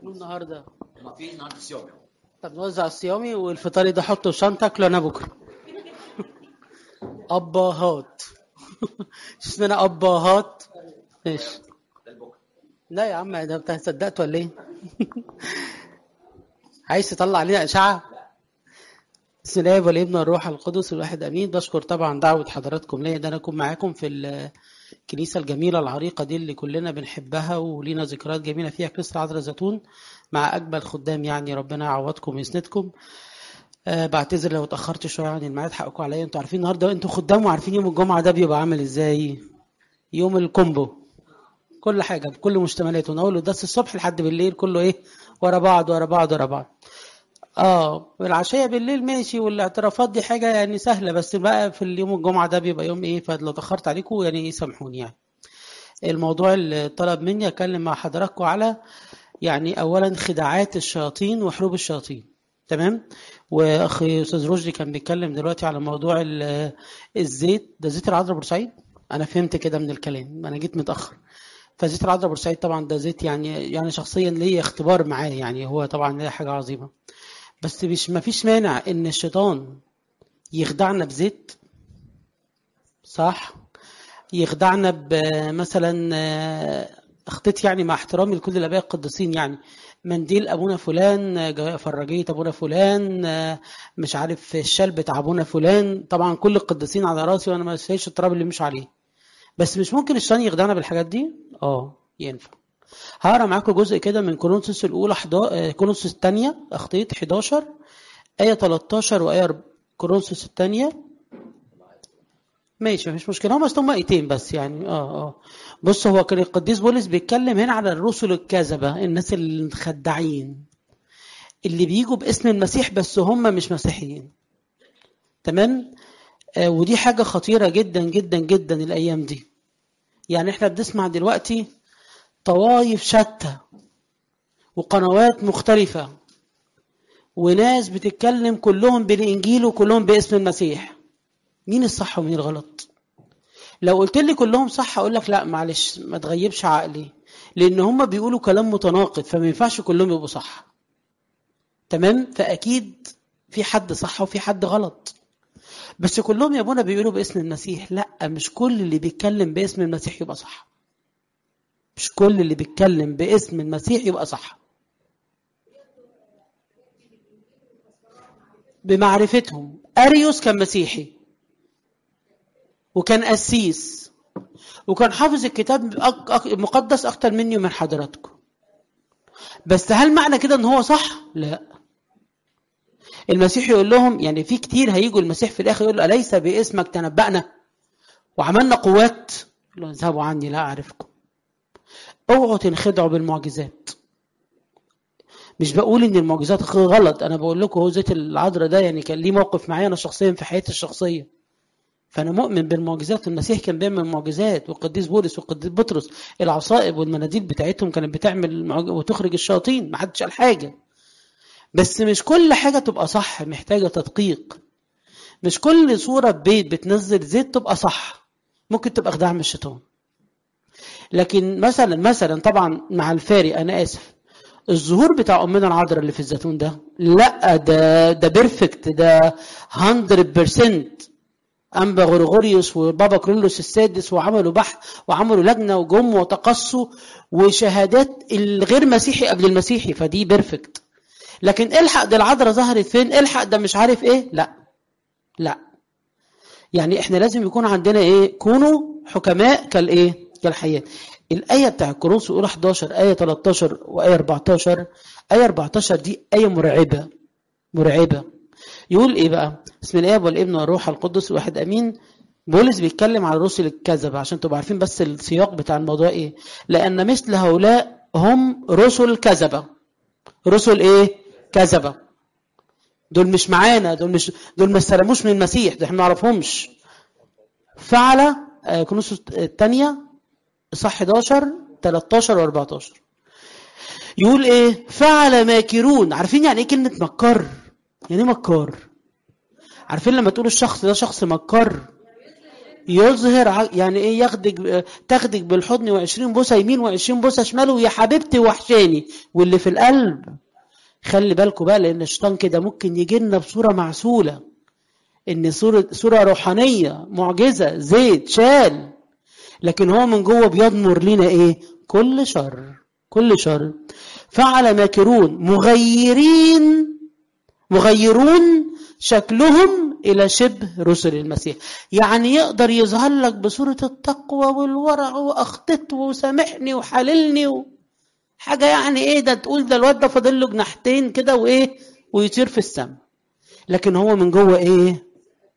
تاكلوه النهارده ما في النهارده صيام طب نوزع الصيامي والفطاري ده حطه في شنطه اكله انا بكره اباهات مش اسمنا اباهات ماشي ده البكره لا يا عم ده انت صدقت ولا ايه عايز تطلع علينا اشعه بسم الله والابن والروح القدس الواحد امين بشكر طبعا دعوه حضراتكم ليا ده انا اكون معاكم في الكنيسه الجميله العريقه دي اللي كلنا بنحبها ولينا ذكريات جميله فيها كنيسه عذراء زيتون مع اجمل خدام يعني ربنا يعوضكم ويسندكم أه بعتذر لو اتاخرت شويه عن الميعاد حقكم عليا انتوا عارفين النهارده انتوا خدام وعارفين يوم الجمعه ده بيبقى عامل ازاي يوم الكومبو كل حاجه بكل مشتملاته من اول قداس الصبح لحد بالليل كله ايه ورا بعض ورا بعض ورا بعض اه والعشيه بالليل ماشي والاعترافات دي حاجه يعني سهله بس بقى في اليوم الجمعه ده بيبقى يوم ايه فلو اتاخرت عليكم يعني ايه سامحوني يعني الموضوع اللي طلب مني اتكلم مع حضراتكم على يعني اولا خداعات الشياطين وحروب الشياطين تمام واخي استاذ رشدي كان بيتكلم دلوقتي على موضوع ال- الزيت ده زيت العذراء بورسعيد انا فهمت كده من الكلام انا جيت متاخر فزيت العذراء بورسعيد طبعا ده زيت يعني يعني شخصيا ليا اختبار معاه يعني هو طبعا ليه حاجه عظيمه بس مش ما فيش مانع ان الشيطان يخدعنا بزيت صح يخدعنا بمثلا آه، اخطيت يعني مع احترامي لكل الاباء القديسين يعني منديل ابونا فلان آه، جا- فرجيه ابونا فلان آه، مش عارف الشال بتاع ابونا فلان طبعا كل القديسين على راسي وانا ما شايفش التراب اللي مش عليه بس مش ممكن الشيطان يخدعنا بالحاجات دي اه ينفع هقرا معاكم جزء كده من كورنثوس الاولى 11 كورنثوس الثانيه اخطيت 11 ايه 13 وايه أرب- كورنثوس الثانيه ماشي مفيش مشكله هم اصل هم ايتين بس يعني اه اه بص هو كان القديس بولس بيتكلم هنا على الرسل الكذبه الناس الخداعين اللي بيجوا باسم المسيح بس هم مش مسيحيين تمام آه ودي حاجه خطيره جدا جدا جدا الايام دي يعني احنا بنسمع دلوقتي طوائف شتى وقنوات مختلفة وناس بتتكلم كلهم بالإنجيل وكلهم باسم المسيح مين الصح ومين الغلط لو قلت لي كلهم صح أقول لك لا معلش ما تغيبش عقلي لأن هم بيقولوا كلام متناقض فما ينفعش كلهم يبقوا صح تمام فأكيد في حد صح وفي حد غلط بس كلهم يا ابونا بيقولوا باسم المسيح لا مش كل اللي بيتكلم باسم المسيح يبقى صح مش كل اللي بيتكلم باسم المسيح يبقى صح بمعرفتهم اريوس كان مسيحي وكان قسيس وكان حافظ الكتاب أك- أك- المقدس اكتر مني ومن حضراتكم بس هل معنى كده ان هو صح لا المسيح يقول لهم يعني في كتير هيجوا المسيح في الاخر يقول له اليس باسمك تنبأنا وعملنا قوات يقول له اذهبوا عني لا اعرفكم اوعوا تنخدعوا بالمعجزات مش بقول ان المعجزات غلط انا بقول لكم هو زيت العذراء ده يعني كان ليه موقف معايا انا شخصيا في حياتي الشخصيه فانا مؤمن بالمعجزات المسيح كان بيعمل معجزات والقديس بولس والقديس بطرس العصائب والمناديل بتاعتهم كانت بتعمل معج- وتخرج الشياطين ما حدش قال حاجه بس مش كل حاجه تبقى صح محتاجه تدقيق مش كل صوره ببيت بتنزل زيت تبقى صح ممكن تبقى خداع من الشيطان لكن مثلا مثلا طبعا مع الفارق انا اسف الظهور بتاع امنا العذراء اللي في الزيتون ده لا ده ده بيرفكت ده 100% انبا غرغوريوس وبابا كرولوس السادس وعملوا بحث وعملوا لجنه وجم وتقصوا وشهادات الغير مسيحي قبل المسيحي فدي بيرفكت لكن الحق ده العذراء ظهرت فين الحق ده مش عارف ايه لا لا يعني احنا لازم يكون عندنا ايه كونوا حكماء كالايه كالحياه الايه بتاع كورنثوس الاولى 11 ايه 13 وايه 14 ايه 14 دي ايه مرعبه مرعبه يقول ايه بقى بسم الاب والابن والروح القدس واحد امين بولس بيتكلم على الرسل الكذبه عشان تبقوا عارفين بس السياق بتاع الموضوع ايه لان مثل هؤلاء هم رسل كذبه رسل ايه كذبه دول مش معانا دول مش دول ما استلموش من المسيح ده احنا ما نعرفهمش فعل آه، كنوس الثانيه صح 11 13 و14 يقول ايه فعل ماكرون عارفين يعني ايه كلمه مكر يعني ايه مكار عارفين لما تقول الشخص ده شخص مكار يظهر ع- يعني ايه ياخدك تاخدك بالحضن و20 بوسه يمين و20 بوسه شمال ويا حبيبتي وحشاني واللي في القلب خلي بالكم بقى لان الشيطان كده ممكن يجي لنا بصوره معسوله ان صوره صوره روحانيه معجزه زيت شال لكن هو من جوه بيضمر لنا ايه كل شر كل شر فعل ماكرون مغيرين مغيرون شكلهم الى شبه رسل المسيح يعني يقدر يظهر لك بصوره التقوى والورع واخطت وسامحني وحللني و... حاجه يعني ايه ده تقول ده الواد ده فاضل له جناحتين كده وايه ويطير في السماء لكن هو من جوه ايه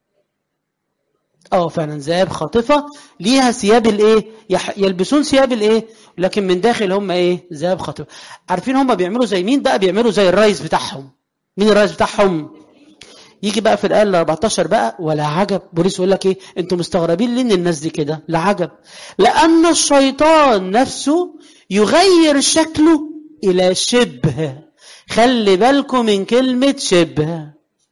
اه فعلا ذئاب خاطفه ليها ثياب الايه يح- يلبسون ثياب الايه لكن من داخل هم ايه ذئاب خاطفه عارفين هم بيعملوا زي مين بقى بيعملوا زي الرئيس بتاعهم مين الرئيس بتاعهم يجي بقى في الآية ال 14 بقى ولا عجب بوليس يقول لك ايه انتوا مستغربين ليه ان الناس دي كده لا عجب لأن الشيطان نفسه يغير شكله إلى شبه خلي بالكم من كلمة شبه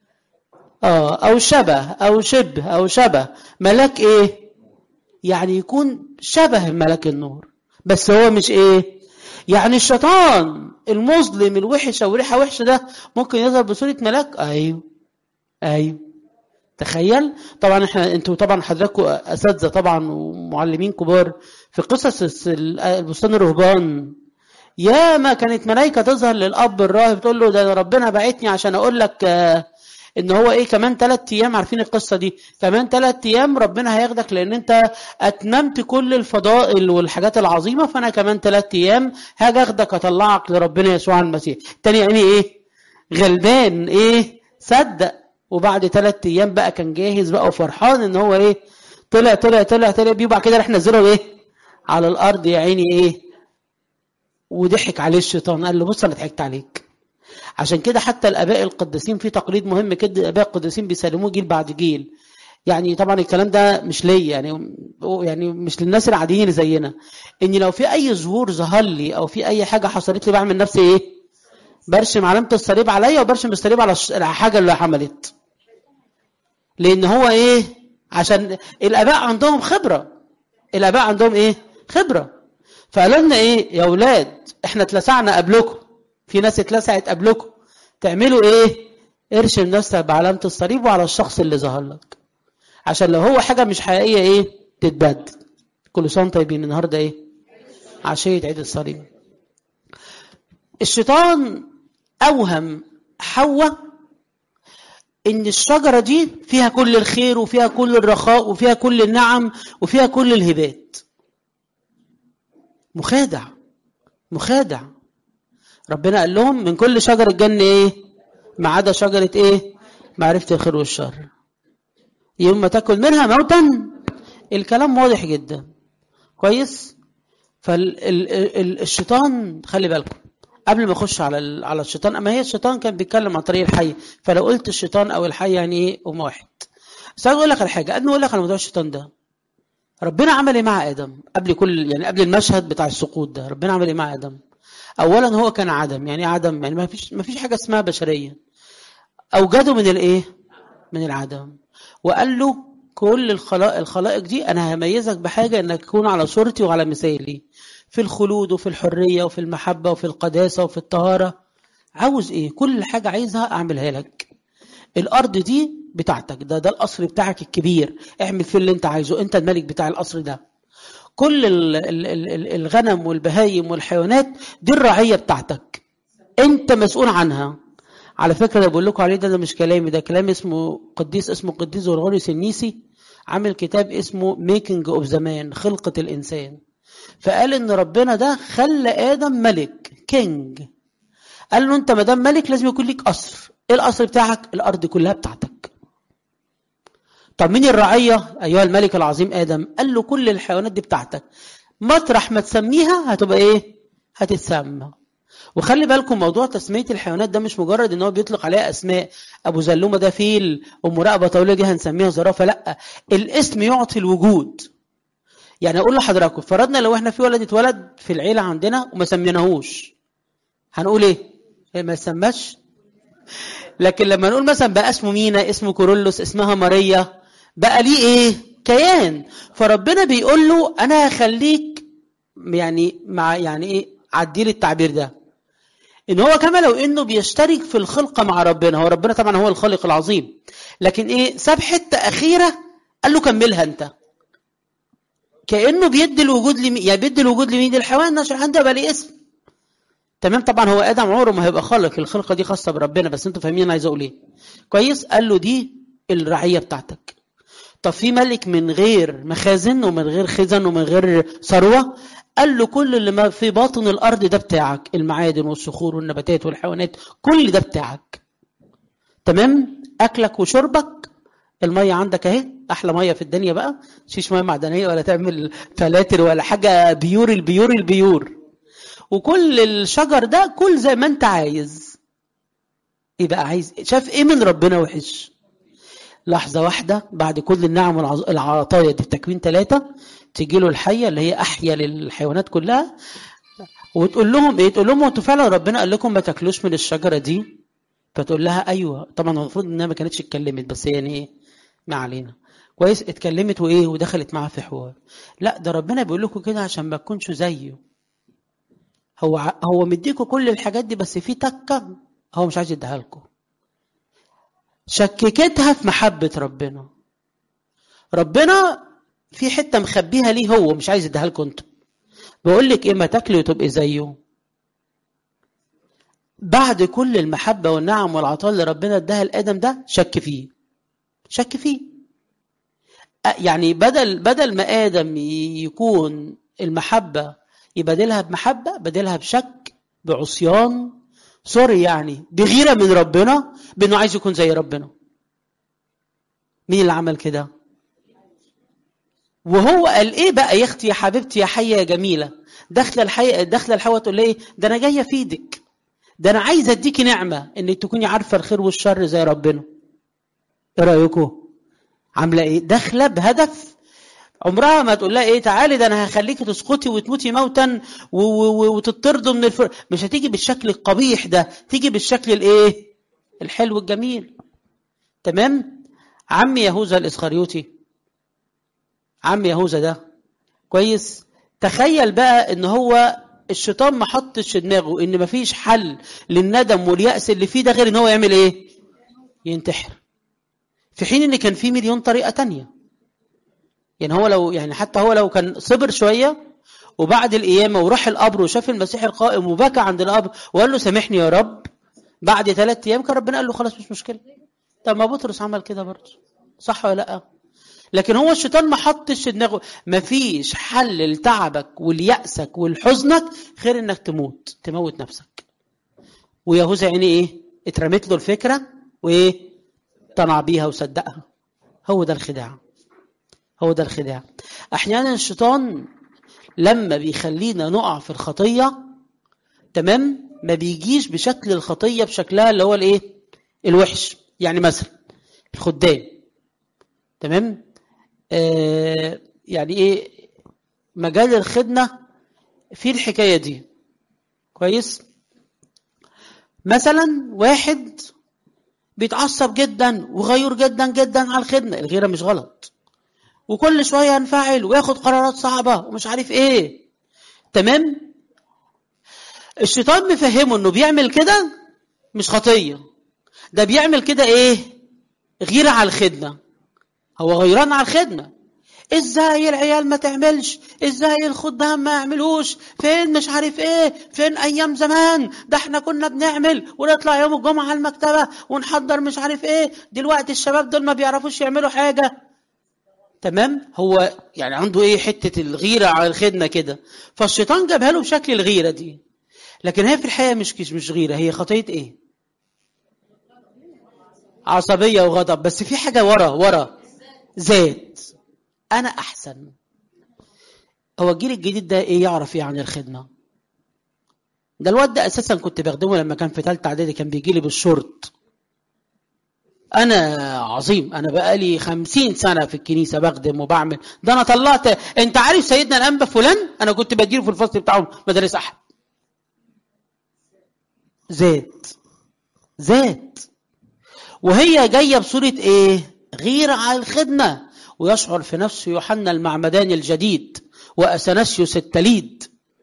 اه او شبه او شبه او شبه ملاك ايه يعني يكون شبه ملاك النور بس هو مش ايه يعني الشيطان المظلم الوحش او ريحه وحشه ده ممكن يظهر بصوره ملاك ايوه ايوه تخيل طبعا احنا انتوا طبعا حضراتكم اساتذه طبعا ومعلمين كبار في قصص الس- البستان الرهبان يا ما كانت ملائكه تظهر للاب الراهب تقول له ده ربنا بعتني عشان اقول لك آه، ان هو ايه كمان ثلاث ايام عارفين القصه دي كمان ثلاث ايام ربنا هياخدك لان انت اتممت كل الفضائل والحاجات العظيمه فانا كمان ثلاث ايام هاجي اخدك اطلعك لربنا يسوع المسيح تاني يعني ايه غلبان ايه صدق وبعد ثلاث ايام بقى كان جاهز بقى وفرحان ان هو ايه طلع طلع طلع طلع بيه وبعد كده راح نزله ايه على الارض يا عيني ايه وضحك عليه الشيطان قال له بص انا ضحكت عليك عشان كده حتى الاباء القديسين في تقليد مهم كده الاباء القديسين بيسلموه جيل بعد جيل يعني طبعا الكلام ده مش ليا يعني يعني مش للناس العاديين اللي زينا ان لو في اي ظهور ظهر لي او في اي حاجه حصلت لي بعمل نفسي ايه برشم علامه الصليب عليا وبرشم الصليب على الش- الحاجه اللي عملت لان هو ايه عشان الاباء عندهم خبره الاباء عندهم ايه خبره فقالوا لنا ايه يا اولاد احنا اتلسعنا قبلكم في ناس اتلسعت قبلكم تعملوا ايه ارشم نفسك بعلامه الصليب وعلى الشخص اللي ظهر لك عشان لو هو حاجه مش حقيقيه ايه تتبدل كل سنه وانتم طيبين النهارده ايه عشيه عيد الصليب الشيطان اوهم حواء ان الشجره دي فيها كل الخير وفيها كل الرخاء وفيها كل النعم وفيها كل الهبات مخادع مخادع ربنا قال لهم من كل شجره الجنه ايه ما عدا شجره ايه معرفه الخير والشر يوم ما تاكل منها موتا الكلام واضح جدا كويس فالشيطان خلي بالكم قبل ما اخش على ال- على الشيطان اما هي الشيطان كان بيتكلم عن طريق الحي فلو قلت الشيطان او الحي يعني ايه هم واحد بس عايز اقول لك على حاجه قبل ما اقول لك على موضوع الشيطان ده ربنا عمل ايه مع ادم قبل كل يعني قبل المشهد بتاع السقوط ده ربنا عمل ايه مع ادم اولا هو كان عدم يعني ايه عدم يعني ما فيش ما فيش حاجه اسمها بشريه اوجده من الايه من العدم وقال له كل الخلائق الخلائق دي انا هميزك بحاجه انك تكون على صورتي وعلى مثالي في الخلود وفي الحريه وفي المحبه وفي القداسه وفي الطهاره عاوز ايه كل حاجه عايزها اعملها لك الارض دي بتاعتك ده ده القصر بتاعك الكبير اعمل فيه اللي انت عايزه انت الملك بتاع القصر ده كل ال- ال- ال- ال- الغنم والبهايم والحيوانات دي الرعيه بتاعتك انت مسؤول عنها على فكره اللي بقول لكم عليه ده, ده مش كلامي ده كلام اسمه قديس اسمه قديس غرغوريوس النيسي عامل كتاب اسمه ميكنج اوف زمان خلقه الانسان فقال ان ربنا ده خلى ادم ملك كينج قال له انت ما دام ملك لازم يكون ليك قصر ايه القصر بتاعك الارض كلها بتاعتك طب مين الرعيه ايها الملك العظيم ادم قال له كل الحيوانات دي بتاعتك مطرح ما تسميها هتبقى ايه هتتسمى وخلي بالكم موضوع تسميه الحيوانات ده مش مجرد ان هو بيطلق عليها اسماء ابو زلومه ده فيل ام رقبه طويله دي هنسميها زرافه لا الاسم يعطي الوجود يعني اقول لحضراتكم فرضنا لو احنا في ولد اتولد في العيله عندنا وما سميناهوش هنقول ايه إيه ما سماش لكن لما نقول مثلا بقى اسمه مينا اسمه كورولوس اسمها ماريا بقى ليه ايه كيان فربنا بيقول له انا هخليك يعني مع يعني ايه عدي لي التعبير ده ان هو كما لو انه بيشترك في الخلقه مع ربنا هو ربنا طبعا هو الخالق العظيم لكن ايه ساب حته اخيره قال له كملها انت كانه بيدي الوجود لمين يعني بيدي الوجود لمين للحيوان عشان عنده بقى ليه اسم تمام طبعا هو ادم عمره ما هيبقى خالق الخلقه دي خاصه بربنا بس انتوا فاهمين انا عايز اقول ايه كويس قال له دي الرعيه بتاعتك طب في ملك من غير مخازن ومن غير خزن ومن غير ثروه قال له كل اللي ما في باطن الارض ده بتاعك المعادن والصخور والنباتات والحيوانات كل ده بتاعك تمام اكلك وشربك الميه عندك اهي احلى ميه في الدنيا بقى مفيش ميه معدنيه ولا تعمل فلاتر ولا حاجه بيور البيور البيور وكل الشجر ده كل زي ما انت عايز ايه بقى عايز شاف ايه من ربنا وحش لحظة واحدة بعد كل النعم والعطايا دي في تكوين ثلاثة تيجي له الحية اللي هي أحيا للحيوانات كلها وتقول لهم إيه؟ تقول لهم أنتوا فعلا ربنا قال لكم ما تاكلوش من الشجرة دي فتقول لها أيوه طبعا المفروض إنها ما كانتش اتكلمت بس يعني إيه ما علينا كويس اتكلمت وإيه ودخلت معاها في حوار لا ده ربنا بيقول لكم كده عشان ما تكونش زيه هو هو مديكم كل الحاجات دي بس في تكه هو مش عايز يديها لكم شككتها في محبة ربنا ربنا في حتة مخبيها ليه هو مش عايز يديها لكم انتوا بقول لك ايه ما تاكلي وتبقي زيه بعد كل المحبة والنعم والعطاء اللي ربنا اداها لآدم ده شك فيه شك فيه يعني بدل بدل ما آدم يكون المحبة يبادلها بمحبة بدلها بشك بعصيان سوري يعني بغيرة من ربنا بأنه عايز يكون زي ربنا مين اللي عمل كده وهو قال ايه بقى يا اختي يا حبيبتي يا حيه يا جميله داخله الحقيقه داخله الحوا تقول ايه ده انا جايه في ايدك ده انا عايزه اديكي نعمه انك تكوني عارفه الخير والشر زي ربنا ايه رايكم عامله ايه داخله بهدف عمرها ما تقول لها ايه تعالي ده انا هخليكي تسقطي وتموتي موتا وتطردوا من الفر مش هتيجي بالشكل القبيح ده تيجي بالشكل الايه الحلو الجميل تمام عم يهوذا الاسخريوطي عم يهوذا ده كويس تخيل بقى ان هو الشيطان ما حطش في دماغه ان مفيش حل للندم واليأس اللي فيه ده غير ان هو يعمل ايه ينتحر في حين ان كان في مليون طريقة تانية يعني هو لو يعني حتى هو لو كان صبر شوية وبعد القيامة وراح القبر وشاف المسيح القائم وبكى عند القبر وقال له سامحني يا رب بعد ثلاث أيام كان ربنا قال له خلاص مش مشكلة طب ما بطرس عمل كده برضه صح ولا لأ؟ لكن هو الشيطان ما حطش في دماغه ما فيش حل لتعبك وليأسك ولحزنك غير انك تموت تموت نفسك ويهوذا يعني ايه اترمت له الفكره وايه طمع بيها وصدقها هو ده الخداع هو ده الخداع احيانا الشيطان لما بيخلينا نقع في الخطيه تمام ما بيجيش بشكل الخطيه بشكلها اللي هو الايه الوحش يعني مثلا الخدام تمام آه يعني ايه مجال الخدمه في الحكايه دي كويس مثلا واحد بيتعصب جدا وغيور جدا جدا على الخدمه الغيره مش غلط وكل شويه ينفعل وياخد قرارات صعبه ومش عارف ايه تمام الشيطان مفهمه انه بيعمل كده مش خطيه ده بيعمل كده ايه غيره على الخدمه هو غيران على الخدمه ازاي العيال ما تعملش ازاي الخدام ما يعملوش فين مش عارف ايه فين ايام زمان ده احنا كنا بنعمل ونطلع يوم الجمعه على المكتبه ونحضر مش عارف ايه دلوقتي الشباب دول ما بيعرفوش يعملوا حاجه تمام هو يعني عنده ايه حته الغيره على الخدمه كده فالشيطان جابها له بشكل الغيره دي لكن هي في الحقيقه مش مش غيره هي خطيه ايه عصبيه وغضب بس في حاجه ورا ورا ذات انا احسن هو الجيل الجديد ده ايه يعرف ايه عن الخدمه ده الواد ده اساسا كنت بخدمه لما كان في ثالثه اعدادي كان بيجي لي بالشورت انا عظيم انا بقالي خمسين سنه في الكنيسه بخدم وبعمل ده انا طلعت انت عارف سيدنا الانبا فلان انا كنت بديله في الفصل بتاعهم مدارس احد ذات ذات وهي جايه بصوره ايه غير على الخدمه ويشعر في نفسه يوحنا المعمدان الجديد واثناسيوس التليد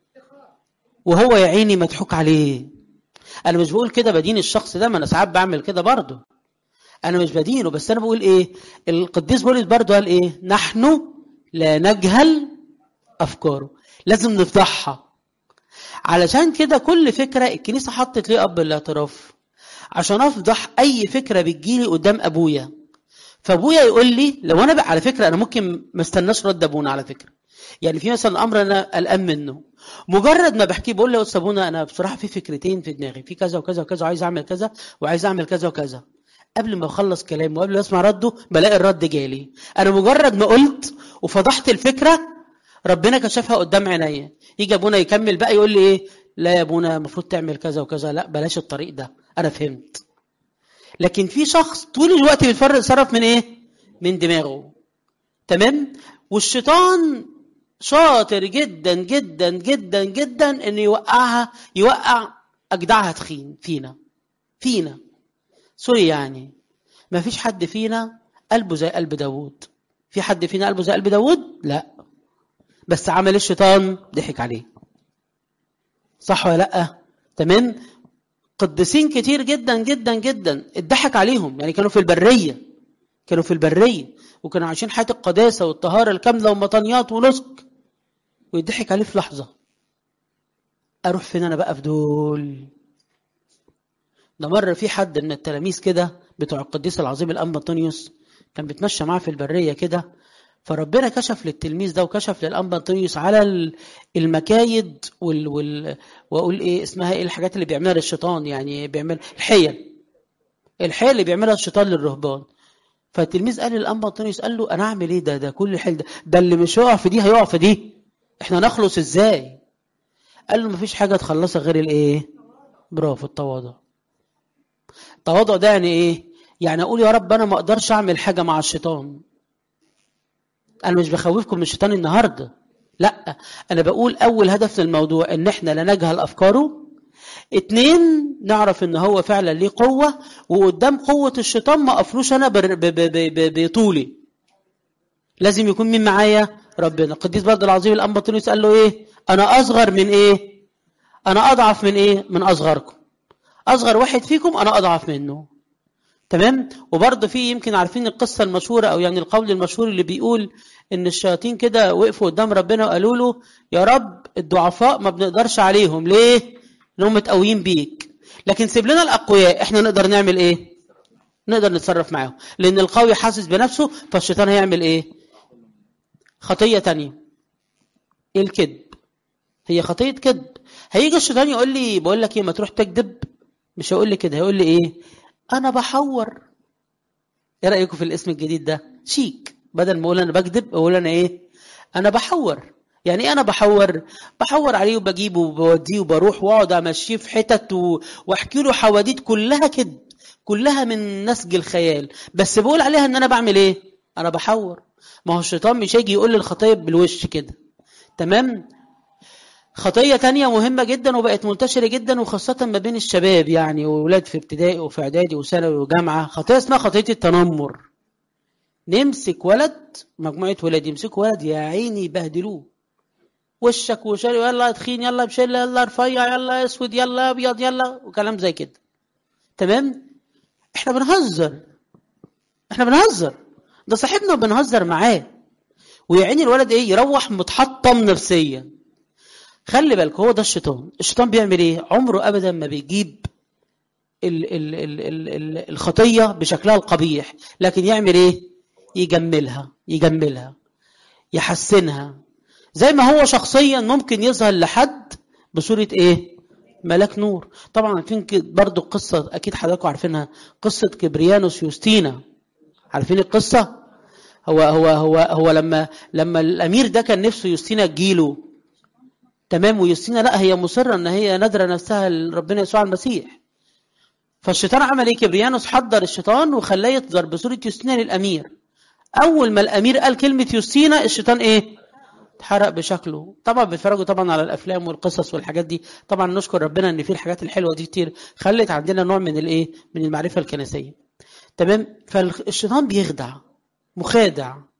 وهو يا عيني مضحوك عليه انا مش بقول كده بدين الشخص ده ما انا ساعات بعمل كده برضه انا مش بدينه بس انا بقول ايه القديس بولس برضه قال ايه نحن لا نجهل افكاره لازم نفضحها علشان كده كل فكره الكنيسه حطت ليه اب الاعتراف عشان افضح اي فكره بتجيلي قدام ابويا فابويا يقول لي لو انا بقى على فكره انا ممكن ما استناش رد ابونا على فكره يعني في مثلا امر انا قلقان منه مجرد ما بحكيه بقول له يا استاذ ابونا انا بصراحه في فكرتين في دماغي في كذا وكذا وكذا وعايز اعمل كذا وعايز اعمل كذا وكذا قبل ما اخلص كلامه وقبل ما اسمع رده بلاقي الرد جالي انا مجرد ما قلت وفضحت الفكره ربنا كشفها قدام عينيا يجي ابونا يكمل بقى يقول لي ايه لا يا ابونا المفروض تعمل كذا وكذا لا بلاش الطريق ده انا فهمت لكن في شخص طول الوقت بيتفرق صرف من ايه من دماغه تمام والشيطان شاطر جدا جدا جدا جدا انه يوقعها يوقع اجدعها تخين فينا فينا سوري يعني ما فيش حد فينا قلبه زي قلب داوود في حد فينا قلبه زي قلب داوود لا بس عمل الشيطان ضحك عليه صح ولا لا تمام قديسين كتير جدا جدا جدا اتضحك عليهم يعني كانوا في البريه كانوا في البريه وكانوا عايشين حياه القداسه والطهاره الكامله ومطنيات ونسك ويضحك عليه في لحظه اروح فين انا بقى في دول ده مره في حد من التلاميذ كده بتوع القديس العظيم الانبا انطونيوس كان بيتمشى معاه في البريه كده فربنا كشف للتلميذ ده وكشف للانبا انطونيوس على المكايد وال, وال... واقول ايه اسمها ايه الحاجات اللي بيعملها الشيطان يعني بيعمل الحيل الحيل اللي بيعملها الشيطان للرهبان فالتلميذ قال للانبا انطونيوس قال له انا اعمل ايه ده ده كل الحيل ده ده اللي مش هيقع في دي هيقع في دي احنا نخلص ازاي قال له مفيش حاجه تخلصها غير الايه برافو التواضع التواضع ده يعني ايه يعني اقول يا رب انا ما اقدرش اعمل حاجه مع الشيطان انا مش بخوفكم من الشيطان النهارده لا انا بقول اول هدف للموضوع ان احنا لا نجهل افكاره اتنين نعرف ان هو فعلا ليه قوه وقدام قوه الشيطان ما اقفلوش انا بطولي لازم يكون مين معايا ربنا القديس برضه العظيم الانبا طونيوس قال له ايه انا اصغر من ايه انا اضعف من ايه من اصغركم اصغر واحد فيكم انا اضعف منه تمام وبرضه في يمكن عارفين القصه المشهوره او يعني القول المشهور اللي بيقول ان الشياطين كده وقفوا قدام ربنا وقالوا له يا رب الضعفاء ما بنقدرش عليهم ليه انهم متقويين بيك لكن سيب لنا الاقوياء احنا نقدر نعمل ايه نقدر نتصرف معاهم لان القوي حاسس بنفسه فالشيطان هيعمل ايه خطيه تانية الكذب هي خطيه كذب هيجي الشيطان يقول لي بقول لك ايه ما تروح تكذب مش هيقول لي كده هيقول لي ايه انا بحور ايه رايكم في الاسم الجديد ده شيك بدل ما اقول انا بكذب اقول انا ايه انا بحور يعني ايه انا بحور بحور عليه وبجيبه وبوديه وبروح واقعد امشيه في حتت و... واحكي له حواديت كلها كذب كلها من نسج الخيال بس بقول عليها ان انا بعمل ايه انا بحور ما هو الشيطان مش هيجي يقول لي الخطيه بالوش كده تمام خطية تانية مهمة جدا وبقت منتشرة جدا وخاصة ما بين الشباب يعني وولاد في ابتدائي وفي اعدادي وثانوي وجامعة خطية اسمها خطية التنمر نمسك ولد مجموعة ولاد يمسكوا ولد يا عيني يبهدلوه وشك وشري يلا تخين يلا بشلة يلا رفيع يلا اسود يلا ابيض يلا وكلام زي كده تمام احنا بنهزر احنا بنهزر ده صاحبنا بنهزر معاه ويا عيني الولد ايه يروح متحطم نفسيا خلي بالك هو ده الشيطان الشيطان بيعمل ايه عمره ابدا ما بيجيب ال ال ال ال ال الخطيه بشكلها القبيح لكن يعمل ايه يجملها يجملها يحسنها زي ما هو شخصيا ممكن يظهر لحد بصوره ايه ملاك نور طبعا عارفين برضو قصه اكيد حضراتكم عارفينها قصه كبريانوس يوستينا عارفين القصه هو هو هو هو لما لما الامير ده كان نفسه يوستينا تجيله تمام ويوستينا لا هي مصره ان هي نادره نفسها لربنا يسوع المسيح فالشيطان عمل ايه كبريانوس حضر الشيطان وخلاه يظهر بصوره يوستينا للامير اول ما الامير قال كلمه يوستينا الشيطان ايه اتحرق بشكله طبعا بيتفرجوا طبعا على الافلام والقصص والحاجات دي طبعا نشكر ربنا ان في الحاجات الحلوه دي كتير خلت عندنا نوع من الايه من المعرفه الكنسيه تمام فالشيطان بيخدع مخادع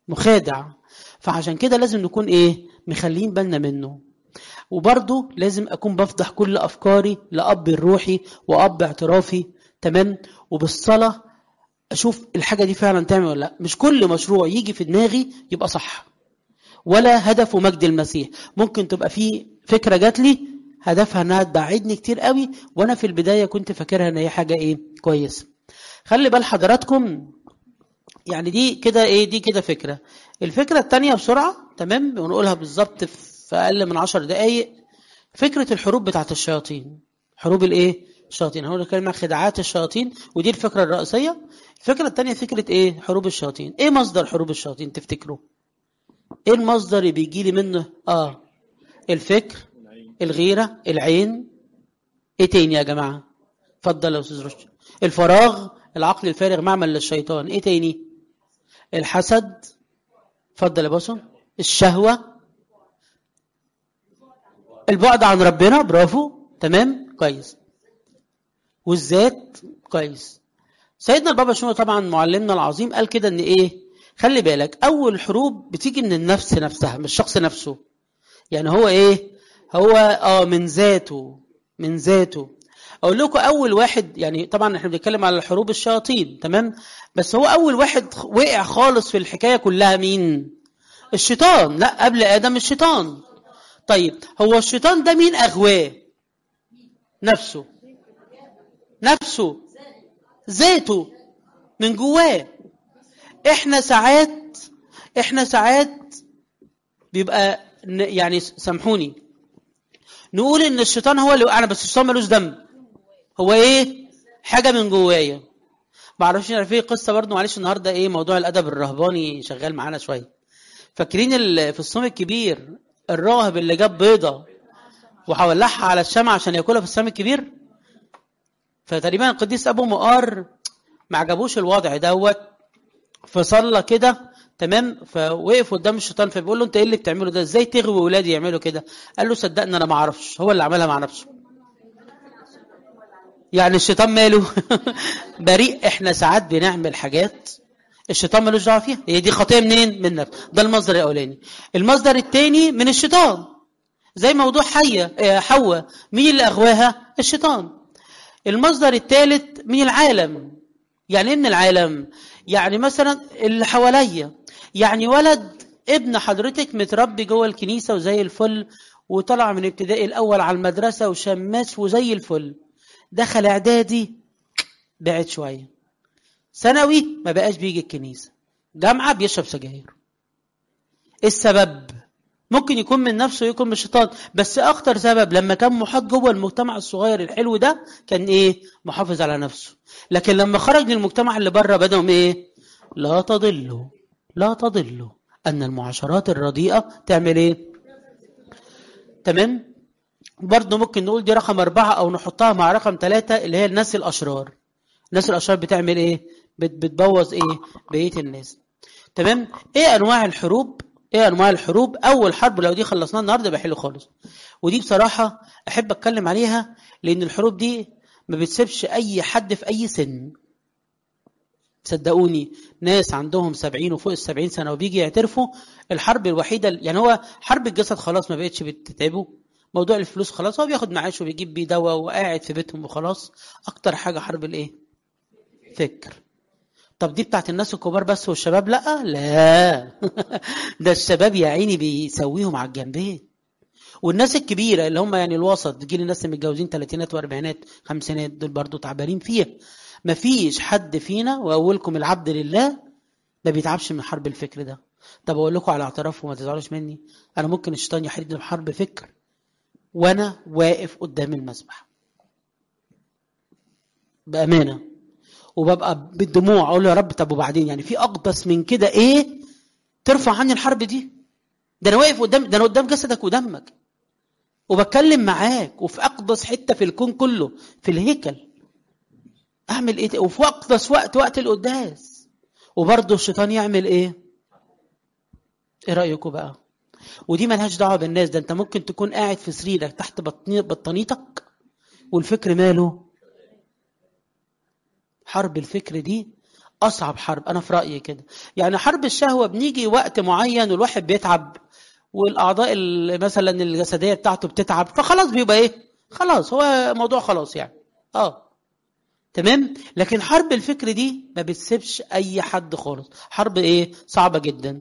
مخادع فعشان كده لازم نكون ايه مخلين بالنا منه وبرضه لازم اكون بفضح كل افكاري لاب الروحي واب اعترافي تمام وبالصلاه اشوف الحاجه دي فعلا تعمل ولا لا مش كل مشروع يجي في دماغي يبقى صح ولا هدفه مجد المسيح ممكن تبقى في فكره جات لي هدفها انها تبعدني كتير قوي وانا في البدايه كنت فاكرها ان هي حاجه ايه كويسه خلي بال حضراتكم يعني دي كده ايه دي كده فكره الفكره الثانيه بسرعه تمام ونقولها بالظبط في اقل من عشر دقائق فكره الحروب بتاعت الشياطين حروب الايه الشياطين هو كلمه خداعات الشياطين ودي الفكره الرئيسيه الفكره الثانيه فكره ايه حروب الشياطين ايه مصدر حروب الشياطين تفتكروا ايه المصدر اللي بيجي لي منه اه الفكر الغيره العين ايه تاني يا جماعه اتفضل يا استاذ رشدي الفراغ العقل الفارغ معمل للشيطان ايه تاني الحسد اتفضل يا باسم الشهوه البعد عن ربنا برافو تمام كويس والذات كويس سيدنا البابا شنو طبعا معلمنا العظيم قال كده ان ايه خلي بالك اول حروب بتيجي من النفس نفسها من الشخص نفسه يعني هو ايه هو اه من ذاته من ذاته اقول لكم اول واحد يعني طبعا احنا بنتكلم على حروب الشياطين تمام بس هو اول واحد وقع خالص في الحكايه كلها مين الشيطان لا قبل ادم الشيطان طيب هو الشيطان ده مين اغواه نفسه نفسه ذاته من جواه احنا ساعات احنا ساعات بيبقى ن- يعني سامحوني نقول ان الشيطان هو اللي وقعنا بس الشيطان ملوش ذنب هو ايه حاجه من جوايا ما اعرفش انا في قصه برضه معلش النهارده ايه موضوع الادب الرهباني شغال معانا شويه فاكرين ال- في الصوم الكبير الراهب اللي جاب بيضه وحولعها على الشمع عشان ياكلها في الصوم الكبير فتقريبا القديس ابو مقار ما عجبوش الوضع دوت فصلى كده تمام فوقف قدام الشيطان فبيقول له انت ايه اللي بتعمله ده ازاي تغوي ولادي يعملوا كده قال له صدقني انا ما اعرفش هو اللي عملها مع نفسه يعني الشيطان ماله بريء احنا ساعات بنعمل حاجات الشيطان ملوش دعوه فيها هي دي خطيه منين من نفسه ده المصدر الاولاني المصدر الثاني من الشيطان زي موضوع حيه آه، حواء مين اللي اغواها الشيطان المصدر الثالث من العالم يعني ايه من العالم يعني مثلا اللي حواليا يعني ولد ابن حضرتك متربي جوه الكنيسه وزي الفل وطلع من ابتدائي الاول على المدرسه وشماس وزي الفل دخل اعدادي بعد شويه ثانوي ما بقاش بيجي الكنيسه جامعه بيشرب سجاير إيه السبب ممكن يكون من نفسه يكون من الشيطان بس اخطر سبب لما كان محاط جوه المجتمع الصغير الحلو ده كان ايه محافظ على نفسه لكن لما خرج للمجتمع اللي بره بدأوا ايه لا تضلوا لا تضلوا ان المعاشرات الرديئه تعمل ايه تمام برضه ممكن نقول دي رقم أربعة أو نحطها مع رقم ثلاثة اللي هي الناس الأشرار الناس الأشرار بتعمل إيه؟ بت بتبوظ إيه؟ بقية الناس تمام؟ إيه أنواع الحروب؟ إيه أنواع الحروب؟ أول حرب لو دي خلصناها النهاردة يبقى حلو خالص ودي بصراحة أحب أتكلم عليها لأن الحروب دي ما بتسيبش أي حد في أي سن صدقوني ناس عندهم سبعين وفوق السبعين سنة وبيجي يعترفوا الحرب الوحيدة يعني هو حرب الجسد خلاص ما بقتش بتتعبه موضوع الفلوس خلاص هو بياخد معاشه وبيجيب بيه دواء وقاعد في بيتهم وخلاص اكتر حاجه حرب الايه فكر طب دي بتاعت الناس الكبار بس والشباب لا لا ده الشباب يا عيني بيسويهم على الجنبين والناس الكبيره اللي هم يعني الوسط جيل الناس اللي متجوزين ثلاثينات واربعينات خمسينات دول برضو تعبانين فيها مفيش حد فينا واولكم العبد لله ما بيتعبش من حرب الفكر ده طب اقول لكم على اعتراف وما تزعلوش مني انا ممكن الشيطان يحرجني بحرب فكر وانا واقف قدام المسبح بامانه وببقى بالدموع اقول له يا رب طب وبعدين يعني في اقدس من كده ايه ترفع عني الحرب دي ده انا واقف قدام ده انا قدام جسدك ودمك وبتكلم معاك وفي اقدس حته في الكون كله في الهيكل اعمل ايه وفي اقدس وقت وقت القداس وبرضه الشيطان يعمل ايه ايه رايكم بقى ودي ملهاش دعوه بالناس ده انت ممكن تكون قاعد في سريرك تحت بطني- بطانيتك والفكر ماله حرب الفكر دي اصعب حرب انا في رايي كده يعني حرب الشهوه بنيجي وقت معين والواحد بيتعب والاعضاء ال- مثلا الجسديه بتاعته بتتعب فخلاص بيبقى ايه خلاص هو موضوع خلاص يعني اه تمام لكن حرب الفكر دي ما بتسيبش اي حد خالص حرب ايه صعبه جدا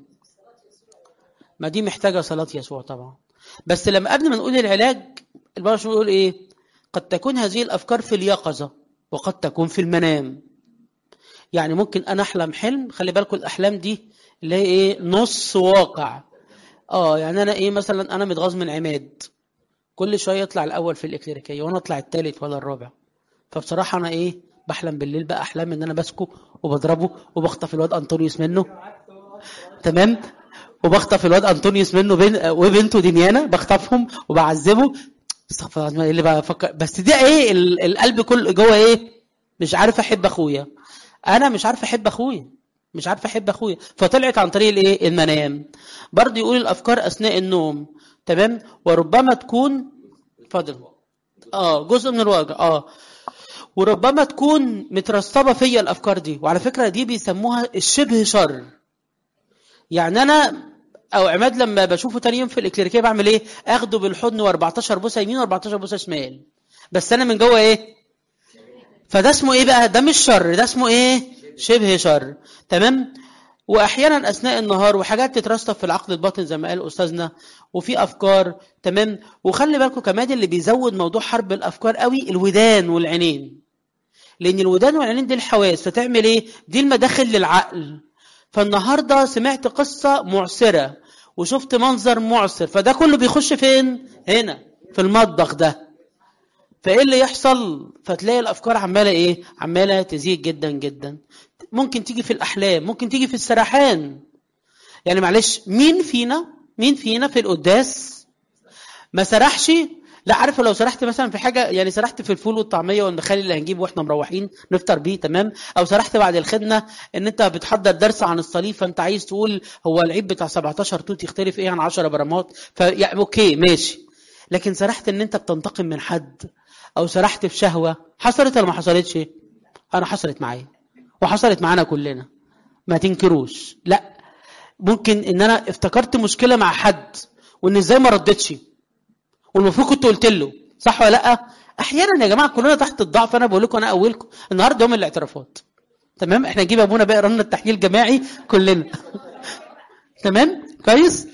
ما دي محتاجه صلاه يسوع طبعا بس لما قبل ما نقول العلاج البابا شو يقول ايه قد تكون هذه الافكار في اليقظه وقد تكون في المنام يعني ممكن انا احلم حلم خلي بالكم الاحلام دي اللي هي ايه نص واقع اه يعني انا ايه مثلا انا متغاظ من عماد كل شويه يطلع الاول في الاكليريكيه وانا اطلع الثالث ولا الرابع فبصراحه انا ايه بحلم بالليل بقى احلام ان انا ماسكه وبضربه وبخطف الواد انطونيوس منه تمام وبخطف الواد انطونيوس منه بين وبنته دنيانا بخطفهم وبعذبه استغفر الله العظيم، إيه اللي بفكر بس دي ايه ال- القلب كله جوه ايه مش عارف احب اخويا انا مش عارف احب اخويا مش عارف احب اخويا فطلعت عن طريق الايه المنام برضه يقول الافكار اثناء النوم تمام وربما تكون اتفضل اه جزء من الوجع اه وربما تكون مترسبه فيا الافكار دي وعلى فكره دي بيسموها الشبه شر يعني انا او عماد لما بشوفه تاني يوم في الاكليريكيه بعمل ايه اخده بالحضن و14 بوسه يمين و14 بوسه شمال بس انا من جوه ايه فده اسمه ايه بقى ده مش شر ده اسمه ايه شبه شر تمام واحيانا اثناء النهار وحاجات تترسب في العقل الباطن زي ما قال استاذنا وفي افكار تمام وخلي بالكم كمان اللي بيزود موضوع حرب الافكار قوي الودان والعينين لان الودان والعينين دي الحواس فتعمل ايه دي المداخل للعقل فالنهارده سمعت قصه معسره وشفت منظر معسر فده كله بيخش فين هنا في المطبخ ده فايه اللي يحصل فتلاقي الافكار عماله ايه عماله تزيد جدا جدا ممكن تيجي في الاحلام ممكن تيجي في السرحان يعني معلش مين فينا مين فينا في القداس ما سرحش لا عارف لو سرحت مثلا في حاجه يعني سرحت في الفول والطعميه والمخلل اللي هنجيبه واحنا مروحين نفطر بيه تمام او سرحت بعد الخدمه ان انت بتحضر درس عن الصليب فانت عايز تقول هو العيد بتاع 17 توت يختلف ايه عن 10 برامات فيعني اوكي ماشي لكن سرحت ان انت بتنتقم من حد او سرحت في شهوه حصلت ولا ما حصلتش انا حصلت معايا وحصلت معانا كلنا ما تنكروش لا ممكن ان انا افتكرت مشكله مع حد وان ازاي ما ردتش والمفروض كنت قلت له صح ولا لا احيانا يا جماعه كلنا تحت الضعف انا بقول لكم انا اولكم النهارده يوم الاعترافات تمام احنا نجيب ابونا بقى يقرا لنا التحليل جماعي كلنا تمام كويس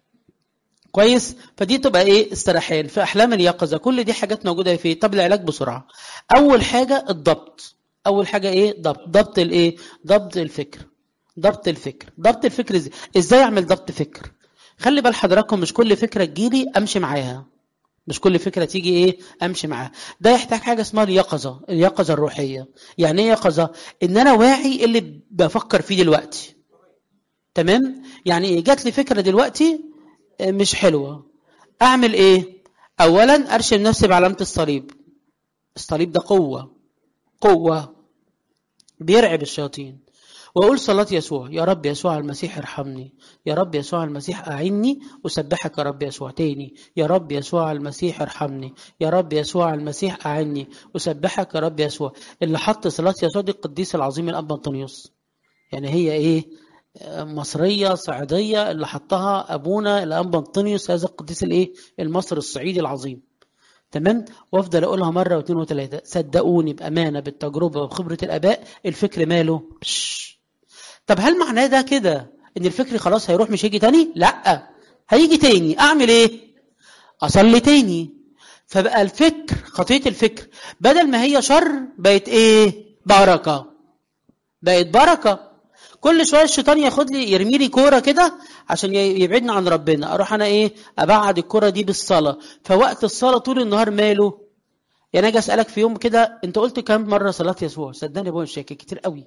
كويس فدي تبقى ايه استراحان في احلام اليقظه كل دي حاجات موجوده في طب العلاج بسرعه اول حاجه الضبط اول حاجه ايه ضبط ضبط الايه ضبط الفكر ضبط الفكر ضبط الفكر ازاي ازاي اعمل ضبط فكر خلي بال حضراتكم مش كل فكره تجيلي امشي معاها مش كل فكره تيجي ايه امشي معاها ده يحتاج حاجه اسمها اليقظه اليقظه الروحيه يعني ايه يقظه ان انا واعي إيه اللي بفكر فيه دلوقتي تمام يعني ايه جات لي فكره دلوقتي آه، مش حلوه اعمل ايه اولا ارشم نفسي بعلامه الصليب الصليب ده قوه قوه بيرعب الشياطين واقول صلاه يسوع يا رب يسوع المسيح ارحمني يا رب يسوع المسيح اعني اسبحك يا رب يسوع تاني يا رب يسوع المسيح ارحمني يا رب يسوع المسيح اعني اسبحك يا رب يسوع اللي حط صلاه يسوع دي القديس العظيم الاب انطونيوس يعني هي ايه آه، مصريه صعيديه اللي حطها ابونا الاب انطونيوس هذا القديس الايه المصري الصعيدي العظيم تمام وافضل اقولها مره واثنين وثلاثه صدقوني بامانه بالتجربه وخبره الاباء الفكر ماله بش. طب هل معناه ده كده ان الفكر خلاص هيروح مش هيجي تاني لا هيجي تاني اعمل ايه اصلي تاني فبقى الفكر خطيه الفكر بدل ما هي شر بقت ايه بركه بقت بركه كل شويه الشيطان ياخد لي يرمي لي كوره كده عشان ي- يبعدنا عن ربنا اروح انا ايه ابعد الكوره دي بالصلاه فوقت الصلاه طول النهار ماله يعني اجي اسالك في يوم كده انت قلت كام مره صلاه يسوع صدقني يا ابويا مش فاكر كتير قوي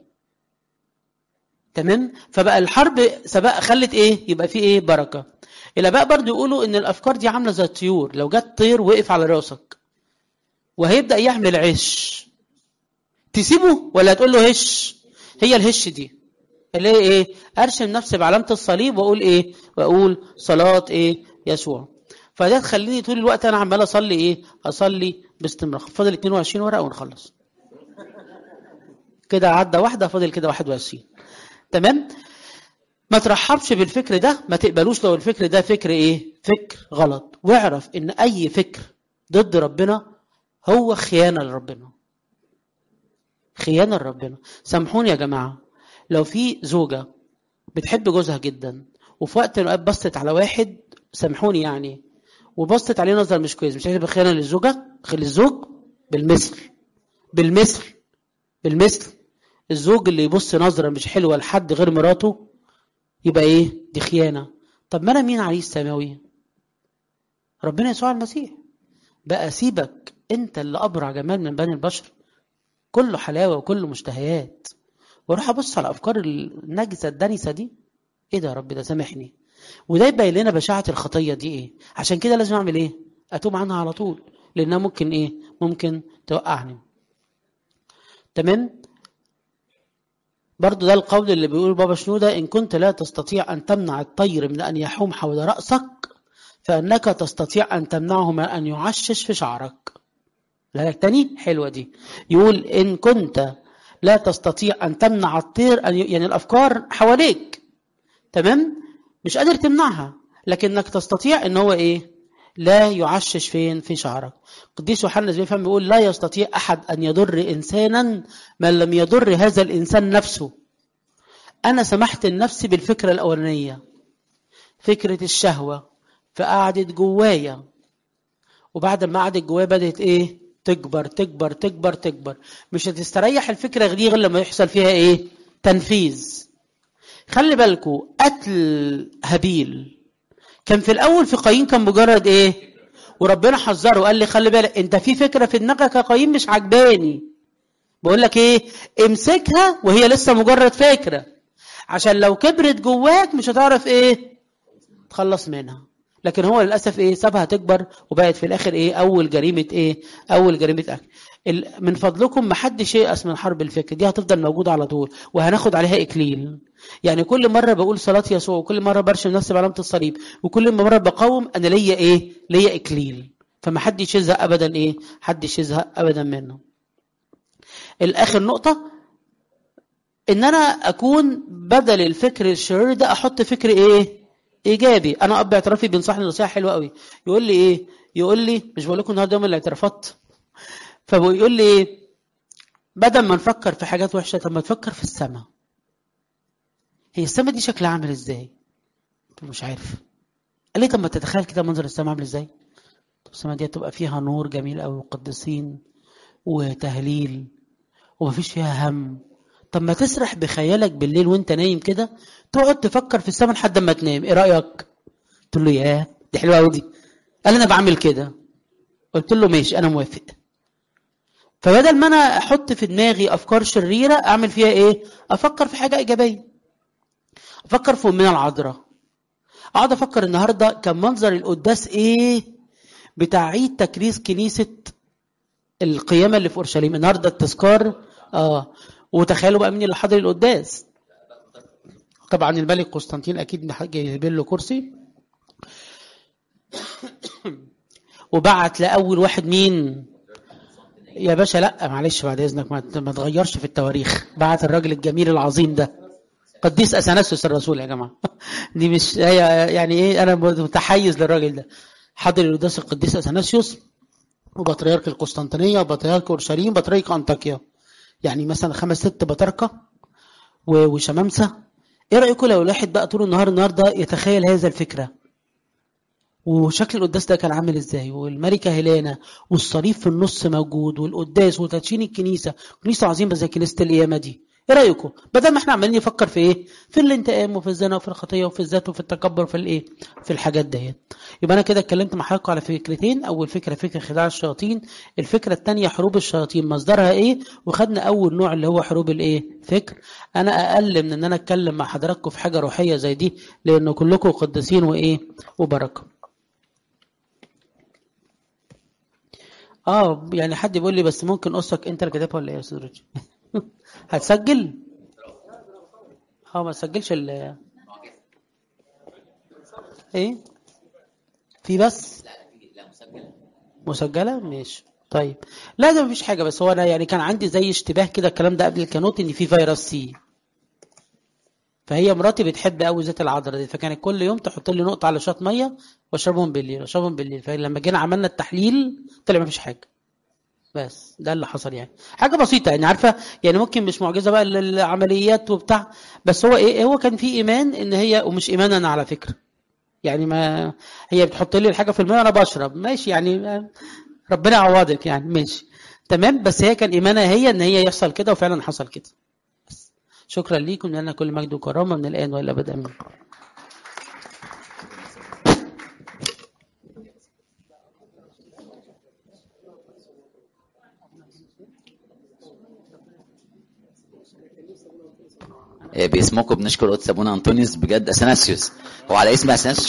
تمام فبقى الحرب سبق خلت ايه يبقى في ايه بركه الاباء برضو يقولوا ان الافكار دي عامله زي الطيور لو جت طير وقف على راسك وهيبدا يعمل عش تسيبه ولا تقول له هش هي الهش دي اللي هي ايه ارسم نفسي بعلامه الصليب واقول ايه واقول صلاه ايه يسوع فده تخليني طول الوقت انا عمال اصلي ايه اصلي باستمرار فاضل 22 ورقه ونخلص كده عدى واحده فاضل كده 21 تمام ما ترحبش بالفكر ده ما تقبلوش لو الفكر ده فكر ايه فكر غلط واعرف ان اي فكر ضد ربنا هو خيانه لربنا خيانه لربنا سامحوني يا جماعه لو في زوجه بتحب جوزها جدا وفي وقت من الأوقات بصت على واحد سامحوني يعني وبصت عليه نظر مش كويس مش هتبقى خيانه للزوجه للزوج بالمثل بالمثل بالمثل الزوج اللي يبص نظره مش حلوه لحد غير مراته يبقى ايه دي خيانه طب ما انا مين عريس سماوي ربنا يسوع المسيح بقى سيبك انت اللي ابرع جمال من بني البشر كله حلاوه وكله مشتهيات واروح ابص على افكار النجسه الدنسه دي ايه ده يا رب ده سامحني وده يبين لنا بشاعه الخطيه دي ايه عشان كده لازم اعمل ايه اتوب عنها على طول لانها ممكن ايه ممكن توقعني تمام برضو ده القول اللي بيقول بابا شنودة إن كنت لا تستطيع أن تمنع الطير من أن يحوم حول رأسك فإنك تستطيع أن تمنعه من أن يعشش في شعرك لا تاني حلوة دي يقول إن كنت لا تستطيع أن تمنع الطير أن ي... يعني الأفكار حواليك تمام مش قادر تمنعها لكنك تستطيع ان هو ايه لا يعشش فين في شعرك قديس يوحنا بيفهم بيقول لا يستطيع احد ان يضر انسانا من لم يضر هذا الانسان نفسه انا سمحت لنفسي بالفكره الاولانيه فكره الشهوه فقعدت جوايا وبعد ما قعدت جوايا بدات ايه تكبر تكبر تكبر تكبر مش هتستريح الفكره دي غير لما يحصل فيها ايه تنفيذ خلي بالكوا قتل هابيل كان في الاول في قايين كان مجرد ايه وربنا حذره وقال لي خلي بالك انت في فكره في دماغك يا قايين مش عجباني بقول لك ايه امسكها وهي لسه مجرد فكره عشان لو كبرت جواك مش هتعرف ايه تخلص منها لكن هو للاسف ايه سابها تكبر وبقت في الاخر ايه اول جريمه ايه اول جريمه اكل من فضلكم ما حدش ييأس من حرب الفكر دي هتفضل موجوده على طول وهناخد عليها اكليل يعني كل مره بقول صلاه يسوع وكل مره برشم نفسي بعلامه الصليب وكل مره بقاوم انا ليا ايه ليا اكليل فما حدش يزهق ابدا ايه حدش يزهق ابدا منه الاخر نقطه ان انا اكون بدل الفكر الشرير ده احط فكر ايه ايجابي انا اب اعترافي بينصحني نصيحه حلوه قوي يقول لي ايه يقول لي مش بقول لكم النهارده يوم الاعترافات فبيقول لي ايه بدل ما نفكر في حاجات وحشه طب ما تفكر في السماء هي السماء دي شكلها عامل ازاي مش عارف قال لي طب ما تتخيل كده منظر السماء عامل ازاي طب السماء دي هتبقى فيها نور جميل قوي وقدسين وتهليل ومفيش فيها هم طب ما تسرح بخيالك بالليل وانت نايم كده تقعد تفكر في السماء لحد ما تنام ايه رايك قلت له ياه دي حلوه قوي دي قال انا بعمل كده قلت له ماشي انا موافق فبدل ما انا احط في دماغي افكار شريره اعمل فيها ايه افكر في حاجه ايجابيه افكر في امنا العذراء اقعد افكر النهارده كان منظر القداس ايه بتاع عيد تكريس كنيسه القيامه اللي في اورشليم النهارده التذكار اه وتخيلوا بقى مين اللي حاضر القداس طبعا الملك قسطنطين اكيد جايب له كرسي وبعت لاول واحد مين يا باشا لا معلش بعد اذنك ما ما تغيرش في التواريخ بعت الراجل الجميل العظيم ده قديس اثناسيوس الرسول يا جماعه دي مش هي يعني ايه انا متحيز للراجل ده حضر القداس القديس اثناسيوس وبطريرك القسطنطينيه وبطريرك اورشليم وبطريرك انطاكيا يعني مثلا خمس ست بطاركه وشمامسه ايه رايكم لو الواحد بقى طول النهار النهارده يتخيل هذا الفكره وشكل القداس ده كان عامل ازاي والملكه هيلانا والصليب في النص موجود والقداس وتدشين الكنيسه كنيسه عظيمه زي كنيسه القيامه دي ايه رايكم بدل ما احنا عمالين نفكر في ايه في الانتقام وفي الزنا وفي الخطيه وفي الذات وفي التكبر وفي الايه في الحاجات ديت يبقى انا كده اتكلمت مع حضراتكم على فكرتين اول فكره فكره خداع الشياطين الفكره الثانيه حروب الشياطين مصدرها ايه وخدنا اول نوع اللي هو حروب الايه فكر انا اقل من ان انا اتكلم مع حضراتكم في حاجه روحيه زي دي لان كلكم قديسين وايه وبركه اه يعني حد بيقول لي بس ممكن قصك انت اللي كاتبها ولا ايه يا استاذ رجل هتسجل اه ما تسجلش ال ايه في بس لا مسجلة مسجله ماشي طيب لا ده مفيش حاجه بس هو انا يعني كان عندي زي اشتباه كده الكلام ده قبل الكانوت ان في فيروس سي فهي مراتي بتحب قوي زيت العذراء دي فكانت كل يوم تحط لي نقطه على شويه ميه واشربهم بالليل اشربهم بالليل فلما جينا عملنا التحليل طلع مفيش حاجه بس ده اللي حصل يعني حاجه بسيطه يعني عارفه يعني ممكن مش معجزه بقى العمليات وبتاع بس هو ايه هو كان في ايمان ان هي ومش ايمان انا على فكره يعني ما هي بتحط لي الحاجه في الميه وانا بشرب ماشي يعني ما- ربنا يعوضك يعني ماشي تمام بس هي كان ايمانها هي ان هي يحصل كده وفعلا حصل كده بس. شكرا ليكم لنا كل مجد وكرامه من الان والى ابد امين باسمكم بنشكر قدس ابونا انطونيوس بجد اثناسيوس هو على اسم اثناسيوس